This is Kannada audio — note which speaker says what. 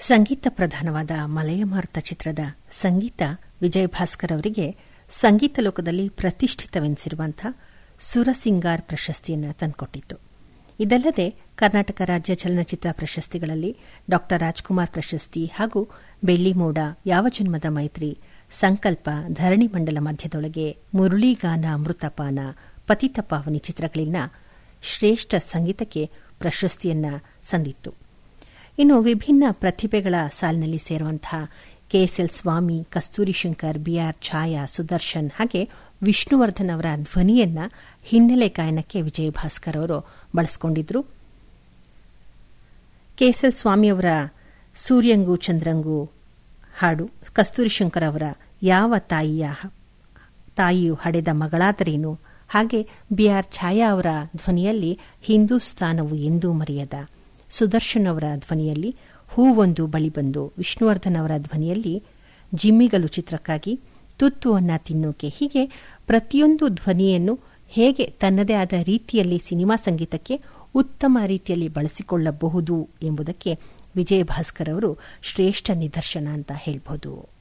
Speaker 1: ಸಂಗೀತ ಪ್ರಧಾನವಾದ ಮಲಯಮಾರುತ ಚಿತ್ರದ ಸಂಗೀತ ವಿಜಯ ಭಾಸ್ಕರ್ ಅವರಿಗೆ ಸಂಗೀತ ಲೋಕದಲ್ಲಿ ಪ್ರತಿಷ್ಠಿತವೆನಿಸಿರುವಂತಹ ಸುರಸಿಂಗಾರ್ ಪ್ರಶಸ್ತಿಯನ್ನು ತಂದುಕೊಟ್ಟಿತ್ತು ಇದಲ್ಲದೆ ಕರ್ನಾಟಕ ರಾಜ್ಯ ಚಲನಚಿತ್ರ ಪ್ರಶಸ್ತಿಗಳಲ್ಲಿ ಡಾ ರಾಜ್ಕುಮಾರ್ ಪ್ರಶಸ್ತಿ ಹಾಗೂ ಬೆಳ್ಳಿಮೋಡ ಯಾವ ಜನ್ಮದ ಮೈತ್ರಿ ಸಂಕಲ್ಪ ಧರಣಿ ಮಂಡಲ ಮಧ್ಯದೊಳಗೆ ಮುರಳೀಗಾನ ಅಮೃತಪಾನ ಪತಿತ ಪಾವನಿ ಚಿತ್ರಗಳಲ್ಲಿನ ಶ್ರೇಷ್ಠ ಸಂಗೀತಕ್ಕೆ ಪ್ರಶಸ್ತಿಯನ್ನ ಸಂದಿತ್ತು ಇನ್ನು ವಿಭಿನ್ನ ಪ್ರತಿಭೆಗಳ ಸಾಲಿನಲ್ಲಿ ಸೇರುವಂತಹ ಕೆಎಸ್ಎಲ್ ಸ್ವಾಮಿ ಕಸ್ತೂರಿ ಶಂಕರ್ ಬಿಆರ್ ಛಾಯಾ ಸುದರ್ಶನ್ ಹಾಗೆ ವಿಷ್ಣುವರ್ಧನ್ ಅವರ ಧ್ವನಿಯನ್ನ ಹಿನ್ನೆಲೆ ಗಾಯನಕ್ಕೆ ವಿಜಯ ಭಾಸ್ಕರ್ ಅವರು ಬಳಸಿಕೊಂಡಿದ್ರು ಕೆಎಸ್ಎಲ್ ಸ್ವಾಮಿಯವರ ಸೂರ್ಯಂಗು ಚಂದ್ರಂಗು ಹಾಡು ಕಸ್ತೂರಿ ಶಂಕರ್ ಅವರ ಯಾವ ತಾಯಿಯ ತಾಯಿಯು ಹಡೆದ ಮಗಳಾದರೇನು ಹಾಗೆ ಬಿಆರ್ ಛಾಯಾ ಅವರ ಧ್ವನಿಯಲ್ಲಿ ಹಿಂದೂಸ್ತಾನವು ಎಂದೂ ಮರೆಯದ ಸುದರ್ಶನ್ ಅವರ ಧ್ವನಿಯಲ್ಲಿ ಹೂವೊಂದು ಬಳಿ ಬಂದು ವಿಷ್ಣುವರ್ಧನ್ ಅವರ ಧ್ವನಿಯಲ್ಲಿ ಜಿಮ್ಮಿಗಲು ಚಿತ್ರಕ್ಕಾಗಿ ತುತ್ತುವನ್ನ ತಿನ್ನೋಕೆ ಹೀಗೆ ಪ್ರತಿಯೊಂದು ಧ್ವನಿಯನ್ನು ಹೇಗೆ ತನ್ನದೇ ಆದ ರೀತಿಯಲ್ಲಿ ಸಿನಿಮಾ ಸಂಗೀತಕ್ಕೆ ಉತ್ತಮ ರೀತಿಯಲ್ಲಿ ಬಳಸಿಕೊಳ್ಳಬಹುದು ಎಂಬುದಕ್ಕೆ ವಿಜಯ ಭಾಸ್ಕರ್ ಅವರು ಶ್ರೇಷ್ಠ ನಿದರ್ಶನ ಅಂತ ಹೇಳಬಹುದು